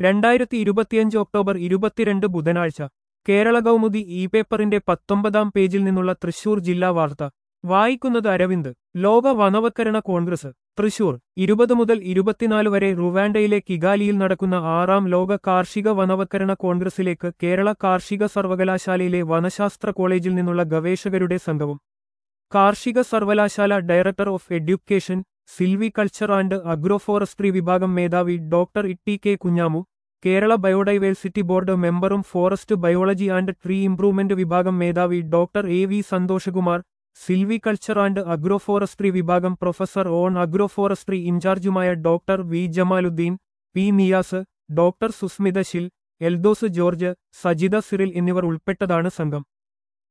രണ്ടായിരത്തി ഇരുപത്തിയഞ്ച് ഒക്ടോബർ ഇരുപത്തിരണ്ട് ബുധനാഴ്ച കേരള കൗമുദി ഇ പേപ്പറിന്റെ പത്തൊമ്പതാം പേജിൽ നിന്നുള്ള തൃശൂർ ജില്ലാ വാർത്ത വായിക്കുന്നത് അരവിന്ദ് ലോക വനവത്കരണ കോൺഗ്രസ് തൃശൂർ ഇരുപത് മുതൽ ഇരുപത്തിനാല് വരെ റുവാൻഡയിലെ കിഗാലിയിൽ നടക്കുന്ന ആറാം ലോക കാർഷിക വനവത്കരണ കോൺഗ്രസിലേക്ക് കേരള കാർഷിക സർവകലാശാലയിലെ വനശാസ്ത്ര കോളേജിൽ നിന്നുള്ള ഗവേഷകരുടെ സംഘവും കാർഷിക സർവകലാശാല director of education silviculture and agroforestry വിഭാഗം മേധാവി doctor T K Kunhamu Kerala biodiversity board മെമ്പറും forest biology and tree improvement വിഭാഗം മേധാവി doctor A V Santhoshkumar silviculture and agroforestry വിഭാഗം പ്രൊഫസർ ഓൺ അഗ്രോഫോറസ്ട്രി ഇൻചാർജുമായ doctor V Jamaludheen P Niyas doctor Susmitha Shil Eldhose George Sajitha Cyril എന്നിവർ ഉൾപ്പെട്ടതാണ് സംഘം